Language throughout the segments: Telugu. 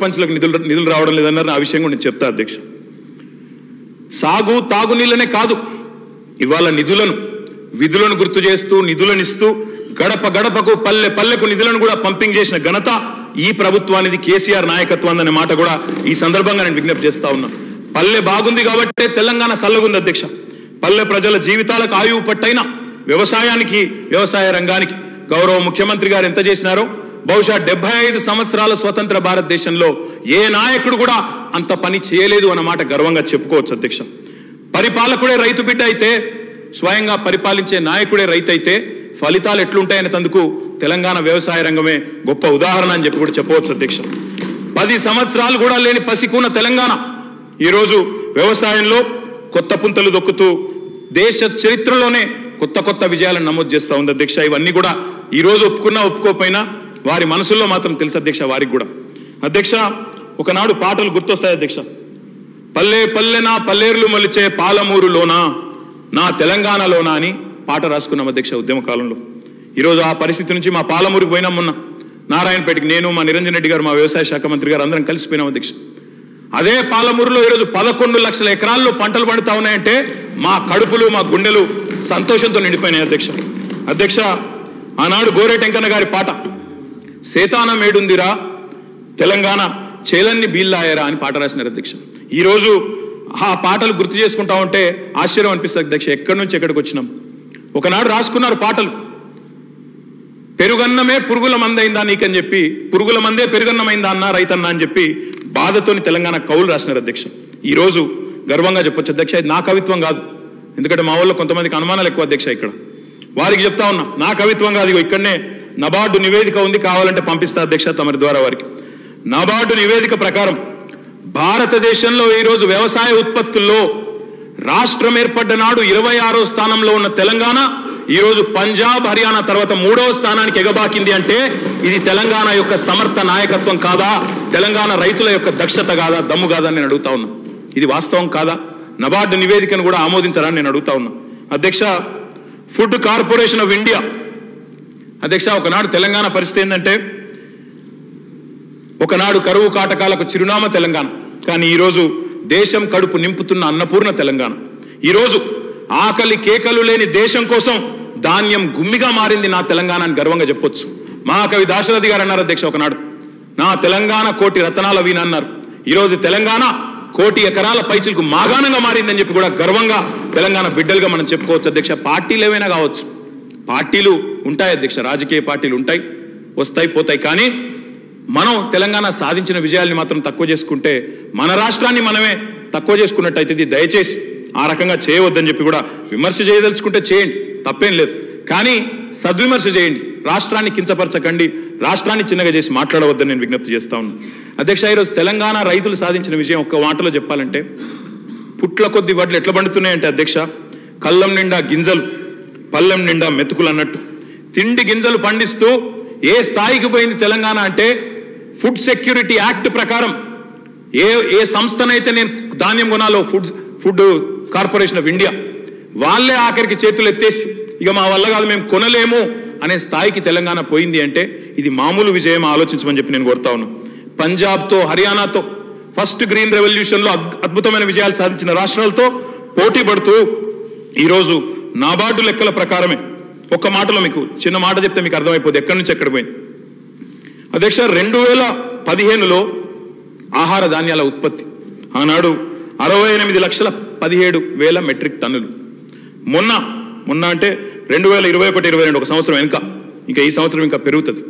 సర్పంచ్లకు నిధులు నిధులు రావడం లేదన్నారు ఆ విషయం కూడా నేను చెప్తా అధ్యక్ష సాగు తాగునీళ్ళనే కాదు ఇవాళ నిధులను విధులను గుర్తు చేస్తూ నిధులను ఇస్తూ గడప గడపకు పల్లె పల్లెకు నిధులను కూడా పంపింగ్ చేసిన ఘనత ఈ ప్రభుత్వానికి కేసీఆర్ నాయకత్వం అనే మాట కూడా ఈ సందర్భంగా నేను విజ్ఞప్తి చేస్తా ఉన్నా పల్లె బాగుంది కాబట్టే తెలంగాణ సల్లగుంది అధ్యక్ష పల్లె ప్రజల జీవితాలకు ఆయువు పట్టైన వ్యవసాయానికి వ్యవసాయ రంగానికి గౌరవ ముఖ్యమంత్రి గారు ఎంత చేసినారో బహుశా డెబ్బై ఐదు సంవత్సరాల స్వతంత్ర భారతదేశంలో ఏ నాయకుడు కూడా అంత పని చేయలేదు అన్నమాట గర్వంగా చెప్పుకోవచ్చు అధ్యక్ష పరిపాలకుడే రైతు బిడ్డ అయితే స్వయంగా పరిపాలించే నాయకుడే రైతు అయితే ఫలితాలు ఎట్లుంటాయనే తందుకు తెలంగాణ వ్యవసాయ రంగమే గొప్ప ఉదాహరణ అని చెప్పి కూడా చెప్పవచ్చు అధ్యక్ష పది సంవత్సరాలు కూడా లేని పసికూన తెలంగాణ ఈరోజు వ్యవసాయంలో కొత్త పుంతలు దొక్కుతూ దేశ చరిత్రలోనే కొత్త కొత్త విజయాలను నమోదు చేస్తూ ఉంది అధ్యక్ష ఇవన్నీ కూడా ఈ రోజు ఒప్పుకున్నా ఒప్పుకోకపోయినా వారి మనసుల్లో మాత్రం తెలుసు అధ్యక్ష వారికి కూడా అధ్యక్ష ఒకనాడు పాటలు గుర్తొస్తాయి అధ్యక్ష పల్లె పల్లెన పల్లేర్లు మొలిచే పాలమూరులోనా నా తెలంగాణలోనా అని పాట రాసుకున్నాం అధ్యక్ష ఉద్యమ కాలంలో ఈరోజు ఆ పరిస్థితి నుంచి మా పాలమూరుకు పోయినాం మొన్న నారాయణపేటకి నేను మా నిరంజన్ రెడ్డి గారు మా వ్యవసాయ శాఖ మంత్రి గారు అందరం కలిసిపోయినాం అధ్యక్ష అదే పాలమూరులో ఈరోజు పదకొండు లక్షల ఎకరాల్లో పంటలు పండుతా ఉన్నాయంటే మా కడుపులు మా గుండెలు సంతోషంతో నిండిపోయినాయి అధ్యక్ష అధ్యక్ష ఆనాడు గోరేటెంకన్న గారి పాట సేతానం ఏడుందిరా తెలంగాణ చేలన్ని బీల్లాయరా అని పాట రాసినారు అధ్యక్ష ఈరోజు ఆ పాటలు గుర్తు చేసుకుంటా ఉంటే ఆశ్చర్యం అనిపిస్తుంది అధ్యక్ష ఎక్కడి నుంచి ఎక్కడికి వచ్చినాం ఒకనాడు రాసుకున్నారు పాటలు పెరుగన్నమే పురుగుల మందైందా నీకని చెప్పి పురుగుల మందే పెరుగన్నమైందా అన్న రైతన్న అని చెప్పి బాధతోని తెలంగాణ కవులు రాసినారు అధ్యక్ష ఈరోజు గర్వంగా చెప్పొచ్చు అధ్యక్ష ఇది నా కవిత్వం కాదు ఎందుకంటే మా వాళ్ళు కొంతమందికి అనుమానాలు ఎక్కువ అధ్యక్ష ఇక్కడ వారికి చెప్తా ఉన్నా నా కవిత్వం కాదు ఇగో ఇక్కడనే నబార్డు నివేదిక ఉంది కావాలంటే పంపిస్తా అధ్యక్ష తమరి ద్వారా వారికి నబార్డు నివేదిక ప్రకారం భారతదేశంలో ఈరోజు వ్యవసాయ ఉత్పత్తుల్లో రాష్ట్రం ఏర్పడ్డ నాడు ఇరవై ఆరో స్థానంలో ఉన్న తెలంగాణ ఈరోజు పంజాబ్ హర్యానా తర్వాత మూడవ స్థానానికి ఎగబాకింది అంటే ఇది తెలంగాణ యొక్క సమర్థ నాయకత్వం కాదా తెలంగాణ రైతుల యొక్క దక్షత కాదా దమ్ము కాదా అని నేను అడుగుతా ఉన్నా ఇది వాస్తవం కాదా నబార్డు నివేదికను కూడా ఆమోదించారని నేను అడుగుతా ఉన్నా అధ్యక్ష ఫుడ్ కార్పొరేషన్ ఆఫ్ ఇండియా అధ్యక్ష ఒకనాడు తెలంగాణ పరిస్థితి ఏంటంటే ఒకనాడు కరువు కాటకాలకు చిరునామా తెలంగాణ కానీ ఈరోజు దేశం కడుపు నింపుతున్న అన్నపూర్ణ తెలంగాణ ఈరోజు ఆకలి కేకలు లేని దేశం కోసం ధాన్యం గుమ్మిగా మారింది నా తెలంగాణ అని గర్వంగా చెప్పొచ్చు మహాకవి దాశరథి గారు అన్నారు అధ్యక్ష ఒకనాడు నా తెలంగాణ కోటి రతనాల వీణ అన్నారు ఈరోజు తెలంగాణ కోటి ఎకరాల పైచులకు మాగాణంగా మారిందని చెప్పి కూడా గర్వంగా తెలంగాణ బిడ్డలుగా మనం చెప్పుకోవచ్చు అధ్యక్ష పార్టీలు ఏమైనా కావచ్చు పార్టీలు ఉంటాయి అధ్యక్ష రాజకీయ పార్టీలు ఉంటాయి వస్తాయి పోతాయి కానీ మనం తెలంగాణ సాధించిన విజయాల్ని మాత్రం తక్కువ చేసుకుంటే మన రాష్ట్రాన్ని మనమే తక్కువ చేసుకున్నట్టయితే ఇది దయచేసి ఆ రకంగా చేయవద్దని చెప్పి కూడా విమర్శ చేయదలుచుకుంటే చేయండి తప్పేం లేదు కానీ సద్విమర్శ చేయండి రాష్ట్రాన్ని కించపరచకండి రాష్ట్రాన్ని చిన్నగా చేసి మాట్లాడవద్దని నేను విజ్ఞప్తి చేస్తా ఉన్నాను అధ్యక్ష ఈరోజు తెలంగాణ రైతులు సాధించిన విజయం ఒక్క మాటలో చెప్పాలంటే పుట్ల కొద్ది వడ్లు ఎట్లా పండుతున్నాయంటే అధ్యక్ష కళ్ళం నిండా గింజలు పళ్ళెం నిండా మెతుకులు అన్నట్టు తిండి గింజలు పండిస్తూ ఏ స్థాయికి పోయింది తెలంగాణ అంటే ఫుడ్ సెక్యూరిటీ యాక్ట్ ప్రకారం ఏ ఏ సంస్థనైతే నేను ధాన్యం కొనాలో food Food Corporation of India వాళ్ళే ఆఖరికి చేతులు ఎత్తేసి ఇక మా వల్ల కాదు మేము కొనలేము అనే స్థాయికి తెలంగాణ పోయింది అంటే ఇది మామూలు విజయం ఆలోచించమని చెప్పి నేను కోరుతా ఉన్నాను పంజాబ్తో హర్యానాతో ఫస్ట్ గ్రీన్ రెవల్యూషన్లో అద్- అద్భుతమైన విజయాలు సాధించిన రాష్ట్రాలతో పోటీ పడుతూ ఈరోజు నాబార్డు లెక్కల ప్రకారమే ఒక్క మాటలో మీకు చిన్న మాట చెప్తే మీకు అర్థమైపోతుంది ఎక్కడి నుంచి ఎక్కడ పోయింది అధ్యక్ష రెండు వేల పదిహేనులో ఆహార ధాన్యాల ఉత్పత్తి ఆనాడు అరవై ఎనిమిది లక్షల పదిహేడు వేల మెట్రిక్ టన్నులు మొన్న మొన్న అంటే రెండు వేల ఇరవై ఒకటి ఇరవై రెండు ఒక సంవత్సరం వెనుక ఇంకా ఈ సంవత్సరం ఇంకా పెరుగుతుంది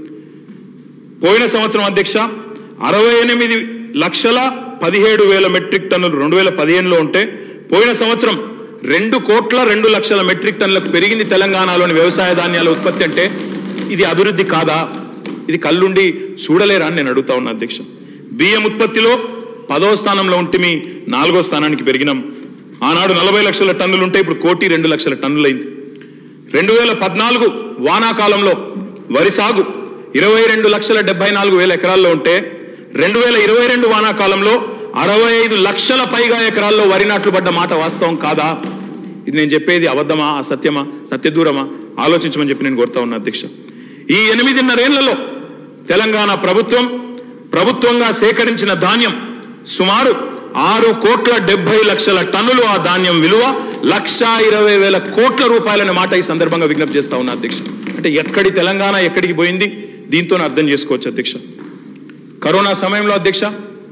పోయిన సంవత్సరం అధ్యక్ష అరవై ఎనిమిది లక్షల పదిహేడు వేల మెట్రిక్ టన్నులు రెండు వేల పదిహేనులో ఉంటే పోయిన సంవత్సరం రెండు కోట్ల రెండు లక్షల మెట్రిక్ టన్నులకు పెరిగింది తెలంగాణలోని వ్యవసాయ ధాన్యాల ఉత్పత్తి అంటే ఇది అభివృద్ధి కాదా ఇది కళ్ళుండి చూడలేరా అని నేను అడుగుతా ఉన్నా అధ్యక్ష బియ్యం ఉత్పత్తిలో పదో స్థానంలో ఉంటిమి నాలుగో స్థానానికి పెరిగినాం ఆనాడు నలభై లక్షల టన్నులు ఉంటే ఇప్పుడు కోటి రెండు లక్షల టన్నులైంది రెండు వేల పద్నాలుగు వానాకాలంలో వరి సాగు ఇరవై రెండు లక్షల డెబ్బై నాలుగు వేల ఎకరాల్లో ఉంటే రెండు వేల ఇరవై రెండు వానాకాలంలో అరవై ఐదు లక్షల పైగా ఎకరాల్లో వరి నాట్లు పడ్డ మాట వాస్తవం కాదా ఇది నేను చెప్పేది అబద్ధమా అసత్యమా సత్యదూరమా ఆలోచించమని చెప్పి నేను కోరుతా ఉన్నా అధ్యక్ష ఈ ఎనిమిదిన్నరేళ్లలో తెలంగాణ ప్రభుత్వం ప్రభుత్వంగా సేకరించిన ధాన్యం సుమారు ఆరు కోట్ల డెబ్బై లక్షల టన్నులు ఆ ధాన్యం విలువ లక్షా ఇరవై వేల కోట్ల రూపాయలనే మాట ఈ సందర్భంగా విజ్ఞప్తి చేస్తా ఉన్నా అధ్యక్ష అంటే ఎక్కడి తెలంగాణ ఎక్కడికి పోయింది దీంతో అర్థం చేసుకోవచ్చు అధ్యక్ష కరోనా సమయంలో అధ్యక్ష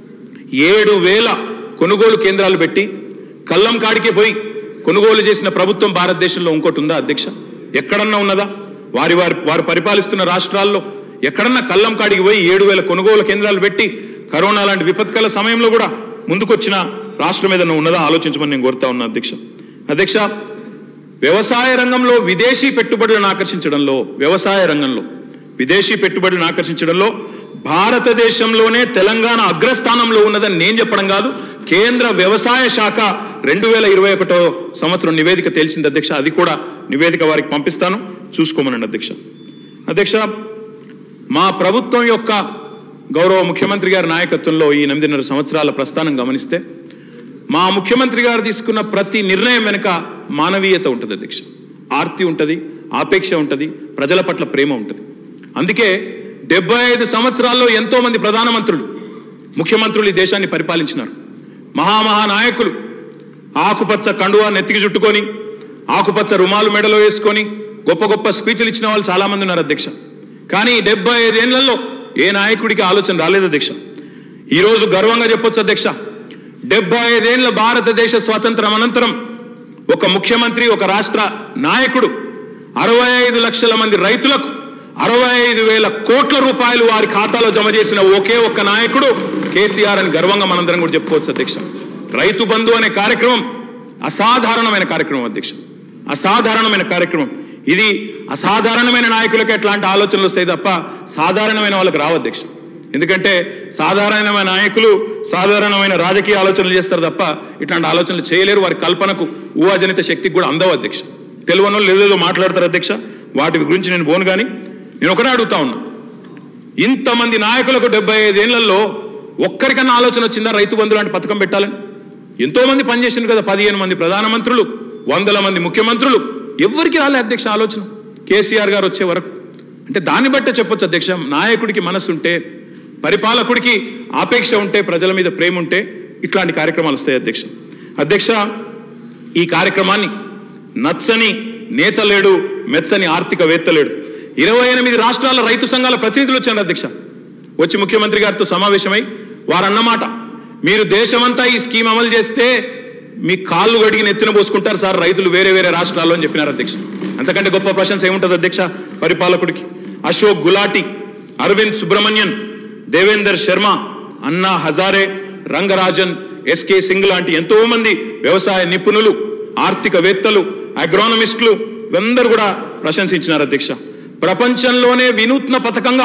ఏడు వేల కొనుగోలు కేంద్రాలు పెట్టి కల్లం కాడికి పోయి కొనుగోలు చేసిన ప్రభుత్వం భారతదేశంలో ఇంకోటి ఉందా అధ్యక్ష ఎక్కడన్నా ఉన్నదా వారి వారి వారు పరిపాలిస్తున్న రాష్ట్రాల్లో ఎక్కడన్నా కల్లం కాడికి పోయి ఏడు వేల కొనుగోలు కేంద్రాలు పెట్టి కరోనా లాంటి విపత్కల సమయంలో కూడా ముందుకొచ్చిన రాష్ట్రం ఏదైనా ఉన్నదా ఆలోచించమని నేను కోరుతా ఉన్నా అధ్యక్ష అధ్యక్ష వ్యవసాయ రంగంలో విదేశీ పెట్టుబడులను ఆకర్షించడంలో వ్యవసాయ రంగంలో విదేశీ పెట్టుబడులను ఆకర్షించడంలో భారతదేశంలోనే తెలంగాణ అగ్రస్థానంలో ఉన్నదని నేను చెప్పడం కాదు కేంద్ర వ్యవసాయ శాఖ రెండు వేల ఇరవై ఒకటో సంవత్సరం నివేదిక తేల్చింది అధ్యక్ష అది కూడా నివేదిక వారికి పంపిస్తాను చూసుకోమనండి అధ్యక్ష అధ్యక్ష మా ప్రభుత్వం యొక్క గౌరవ ముఖ్యమంత్రి గారి నాయకత్వంలో ఈ ఎనిమిదిన్నర సంవత్సరాల ప్రస్థానం గమనిస్తే మా ముఖ్యమంత్రి గారు తీసుకున్న ప్రతి నిర్ణయం వెనుక మానవీయత ఉంటుంది అధ్యక్ష ఆర్తి ఉంటుంది ఆపేక్ష ఉంటుంది ప్రజల పట్ల ప్రేమ ఉంటుంది అందుకే డెబ్బై ఐదు సంవత్సరాల్లో ఎంతో మంది ప్రధానమంత్రులు ముఖ్యమంత్రులు ఈ దేశాన్ని పరిపాలించినారు మహామహా నాయకులు ఆకుపచ్చ కండువా నెత్తికి చుట్టుకొని ఆకుపచ్చ రుమాలు మెడలో వేసుకొని గొప్ప గొప్ప స్పీచ్లు ఇచ్చిన వాళ్ళు చాలా మంది ఉన్నారు అధ్యక్ష కానీ డెబ్బై ఐదేళ్లలో ఏ నాయకుడికి ఆలోచన రాలేదు అధ్యక్ష ఈరోజు గర్వంగా చెప్పొచ్చు అధ్యక్ష డెబ్బై ఐదేళ్ల భారతదేశ స్వాతంత్రం అనంతరం ఒక ముఖ్యమంత్రి ఒక రాష్ట్ర నాయకుడు అరవై ఐదు లక్షల మంది రైతులకు అరవై ఐదు వేల కోట్ల రూపాయలు వారి ఖాతాలో జమ చేసిన ఒకే ఒక్క నాయకుడు కేసీఆర్ అని గర్వంగా మనందరం కూడా చెప్పుకోవచ్చు అధ్యక్ష రైతు బంధు అనే కార్యక్రమం అసాధారణమైన కార్యక్రమం అధ్యక్ష అసాధారణమైన కార్యక్రమం ఇది అసాధారణమైన నాయకులకు ఎట్లాంటి ఆలోచనలు వస్తాయి తప్ప సాధారణమైన వాళ్ళకి రావు అధ్యక్ష ఎందుకంటే సాధారణమైన నాయకులు సాధారణమైన రాజకీయ ఆలోచనలు చేస్తారు తప్ప ఇట్లాంటి ఆలోచనలు చేయలేరు వారి కల్పనకు ఊహాజనిత శక్తికి కూడా అందవు అధ్యక్ష తెలియని వాళ్ళు ఏదేదో మాట్లాడతారు అధ్యక్ష వాటి గురించి నేను పోను కానీ నేను ఒకటే అడుగుతా ఉన్నా ఇంతమంది నాయకులకు డెబ్బై ఐదేళ్లలో ఒక్కరికన్నా ఆలోచన వచ్చిందా రైతు బంధు లాంటి పథకం పెట్టాలని ఎంతో మంది పనిచేసింది కదా పదిహేను మంది ప్రధానమంత్రులు వందల మంది ముఖ్యమంత్రులు ఎవరికి రాలే అధ్యక్ష ఆలోచన కేసీఆర్ గారు వచ్చే వరకు అంటే దాన్ని బట్టే చెప్పొచ్చు అధ్యక్ష నాయకుడికి మనసు ఉంటే పరిపాలకుడికి ఆపేక్ష ఉంటే ప్రజల మీద ప్రేమ ఉంటే ఇట్లాంటి కార్యక్రమాలు వస్తాయి అధ్యక్ష అధ్యక్ష ఈ కార్యక్రమాన్ని నచ్చని నేత లేడు మెచ్చని ఆర్థికవేత్త లేడు ఇరవై ఎనిమిది రాష్ట్రాల రైతు సంఘాల ప్రతినిధులు వచ్చారు అధ్యక్ష వచ్చి ముఖ్యమంత్రి గారితో సమావేశమై వారన్నమాట మీరు దేశమంతా ఈ స్కీమ్ అమలు చేస్తే మీ కాళ్ళు గడిగిన ఎత్తిన పోసుకుంటారు సార్ రైతులు వేరే వేరే రాష్ట్రాల్లో అని చెప్పినారు అధ్యక్ష అంతకంటే గొప్ప ప్రశంస ఏముంటుంది అధ్యక్ష పరిపాలకుడికి అశోక్ గులాటి అరవింద్ సుబ్రహ్మణ్యన్ దేవేందర్ శర్మ అన్నా హజారే రంగరాజన్ ఎస్కే సింగ్ లాంటి ఎంతో మంది వ్యవసాయ నిపుణులు ఆర్థికవేత్తలు అగ్రానమిస్టులు అందరూ కూడా ప్రశంసించినారు అధ్యక్ష ప్రపంచంలోనే వినూత్న పథకంగా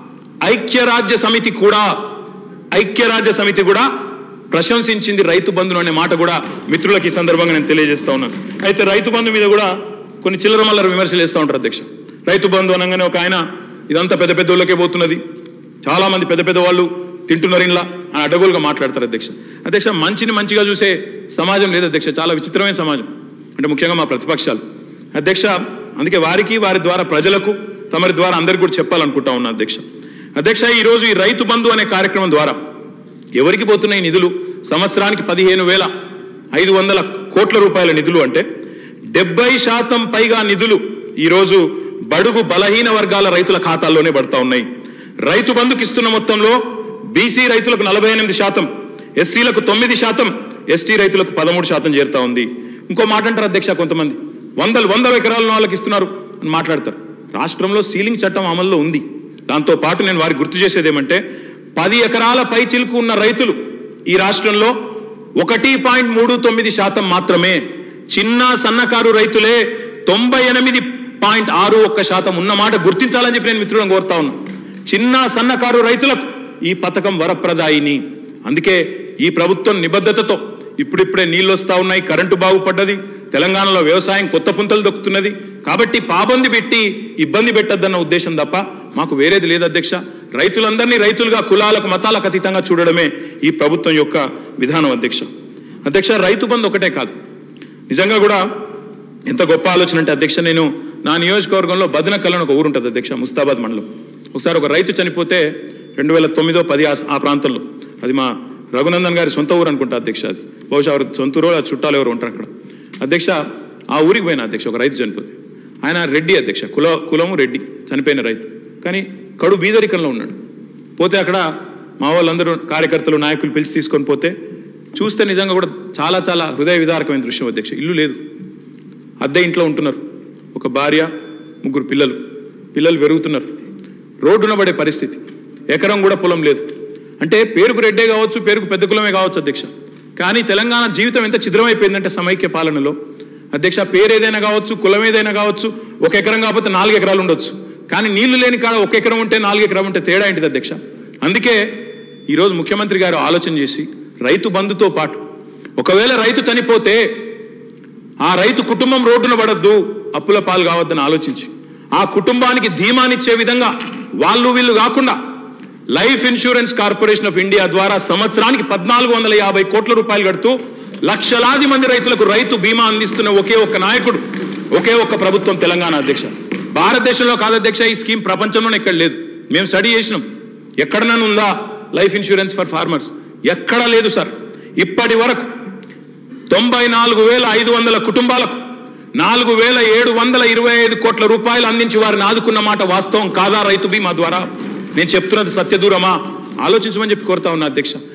ఐక్యరాజ్య సమితి కూడా ఐక్యరాజ్య సమితి కూడా ప్రశంసించింది రైతు బంధును అనే మాట కూడా మిత్రులకు ఈ సందర్భంగా నేను తెలియజేస్తా ఉన్నాను అయితే రైతు బంధు మీద కూడా కొన్ని చిల్లర మల్లర విమర్శలు వేస్తూ ఉంటారు అధ్యక్ష రైతు బంధు అనగానే ఒక ఆయన ఇదంతా పెద్ద పెద్ద వాళ్ళకే పోతున్నది చాలా మంది పెద్ద పెద్ద వాళ్ళు తింటున్నారు ఇలా అని అడ్డగోలుగా మాట్లాడతారు అధ్యక్ష అధ్యక్ష మంచిని మంచిగా చూసే సమాజం లేదు అధ్యక్ష చాలా విచిత్రమైన సమాజం అంటే ముఖ్యంగా మా ప్రతిపక్షాలు అధ్యక్ష అందుకే వారికి వారి ద్వారా ప్రజలకు తమరి ద్వారా అందరికి కూడా చెప్పాలనుకుంటా ఉన్నా అధ్యక్ష అధ్యక్ష ఈరోజు ఈ రైతు బంధు అనే కార్యక్రమం ద్వారా ఎవరికి పోతున్నాయి నిధులు సంవత్సరానికి పదిహేను వేల ఐదు వందల కోట్ల రూపాయల నిధులు అంటే డెబ్బై శాతం పైగా నిధులు ఈరోజు బడుగు బలహీన వర్గాల రైతుల ఖాతాల్లోనే పడతా ఉన్నాయి రైతు బంధుకి ఇస్తున్న మొత్తంలో బీసీ రైతులకు నలభై ఎనిమిది శాతం ఎస్సీలకు తొమ్మిది శాతం ఎస్టీ రైతులకు పదమూడు శాతం చేరుతా ఉంది ఇంకో మాట అంటారు అధ్యక్ష కొంతమంది వందలు వందల ఎకరాల వాళ్ళకి ఇస్తున్నారు అని మాట్లాడతారు రాష్ట్రంలో సీలింగ్ చట్టం అమల్లో ఉంది దాంతో పాటు నేను వారికి గుర్తు చేసేది ఏమంటే పది ఎకరాల పై చిలుకు ఉన్న రైతులు ఈ రాష్ట్రంలో ఒకటి పాయింట్ మూడు తొమ్మిది శాతం మాత్రమే చిన్న సన్నకారు రైతులే తొంభై ఎనిమిది పాయింట్ ఆరు ఒక్క శాతం ఉన్నమాట గుర్తించాలని చెప్పి నేను మిత్రులను కోరుతా ఉన్నా చిన్న సన్నకారు రైతులకు ఈ పథకం వరప్రదాయిని అందుకే ఈ ప్రభుత్వం నిబద్ధతతో ఇప్పుడిప్పుడే నీళ్ళు వస్తా ఉన్నాయి కరెంటు బాగుపడ్డది తెలంగాణలో వ్యవసాయం కొత్త పుంతలు దొక్కుతున్నది కాబట్టి పాబంది పెట్టి ఇబ్బంది పెట్టద్దన్న ఉద్దేశం తప్ప మాకు వేరేది లేదు అధ్యక్ష రైతులందరినీ రైతులుగా కులాలకు మతాలకు అతీతంగా చూడడమే ఈ ప్రభుత్వం యొక్క విధానం అధ్యక్ష అధ్యక్ష రైతు బంధు ఒకటే కాదు నిజంగా కూడా ఎంత గొప్ప ఆలోచన అంటే అధ్యక్ష నేను నా నియోజకవర్గంలో బదనకల్ అని ఒక ఊరు ఉంటుంది అధ్యక్ష ముస్తాబాద్ మండలం ఒకసారి ఒక రైతు చనిపోతే రెండు వేల తొమ్మిదో పది ఆ ఆ ప్రాంతంలో అది మా రఘునందన్ గారి సొంత ఊరు అనుకుంటా అధ్యక్ష అది బహుశా ఎవరు సొంత ఊరు ఆ చుట్టాలు ఎవరు ఉంటారు అక్కడ అధ్యక్ష ఆ ఊరికి పోయిన అధ్యక్ష ఒక రైతు చనిపోతే ఆయన రెడ్డి అధ్యక్ష కుల కులము రెడ్డి చనిపోయిన రైతు కానీ కడు బీదరికంలో ఉన్నాడు పోతే అక్కడ మా వాళ్ళందరూ కార్యకర్తలు నాయకులు పిలిచి తీసుకొని పోతే చూస్తే నిజంగా కూడా చాలా చాలా హృదయ విదారకమైన దృశ్యం అధ్యక్ష ఇల్లు లేదు అద్దె ఇంట్లో ఉంటున్నారు ఒక భార్య ముగ్గురు పిల్లలు పిల్లలు పెరుగుతున్నారు రోడ్డున పడే పరిస్థితి ఎకరం కూడా పొలం లేదు అంటే పేరుకు రెడ్డే కావచ్చు పేరుకు పెద్ద కులమే కావచ్చు అధ్యక్ష కానీ తెలంగాణ జీవితం ఎంత ఛిద్రమైపోయిందంటే సమైక్య పాలనలో అధ్యక్ష పేరు ఏదైనా కావచ్చు కులం ఏదైనా కావచ్చు ఒక ఎకరం కాకపోతే నాలుగు ఎకరాలు ఉండొచ్చు కానీ నీళ్లు లేని కాడ ఒక ఎకరం ఉంటే నాలుగు ఎకరం ఉంటే తేడా ఏంటిది అధ్యక్ష అందుకే ఈరోజు ముఖ్యమంత్రి గారు ఆలోచన చేసి రైతు బంధుతో పాటు ఒకవేళ రైతు చనిపోతే ఆ రైతు కుటుంబం రోడ్డున పడద్దు అప్పుల పాలు కావద్దని ఆలోచించి ఆ కుటుంబానికి ధీమానిచ్చే విధంగా వాళ్ళు వీళ్ళు కాకుండా Life Insurance Corporation of India ద్వారా సంవత్సరానికి పద్నాలుగు వందల యాభై కోట్ల రూపాయలు కడుతూ లక్షలాది మంది రైతులకు రైతు బీమా అందిస్తున్న ఒకే ఒక్క నాయకుడు ఒకే ఒక్క ప్రభుత్వం తెలంగాణ అధ్యక్ష భారతదేశంలో కాదు అధ్యక్ష ఈ స్కీమ్ ప్రపంచంలోనే ఎక్కడ లేదు మేము స్టడీ చేసినాం ఎక్కడనన్నా ఉందా లైఫ్ ఇన్సూరెన్స్ ఫర్ ఫార్మర్స్ ఎక్కడా లేదు సార్ ఇప్పటి వరకు తొంభై నాలుగు వేల ఐదు వందల కుటుంబాలకు నాలుగు వేల ఏడు వందల ఇరవై ఐదు కోట్ల రూపాయలు అందించి వారిని ఆదుకున్న మాట వాస్తవం కాదా రైతు బీమా ద్వారా నేను చెప్తున్నది సత్యదూరమా ఆలోచించమని చెప్పి కోరుతా ఉన్నా అధ్యక్ష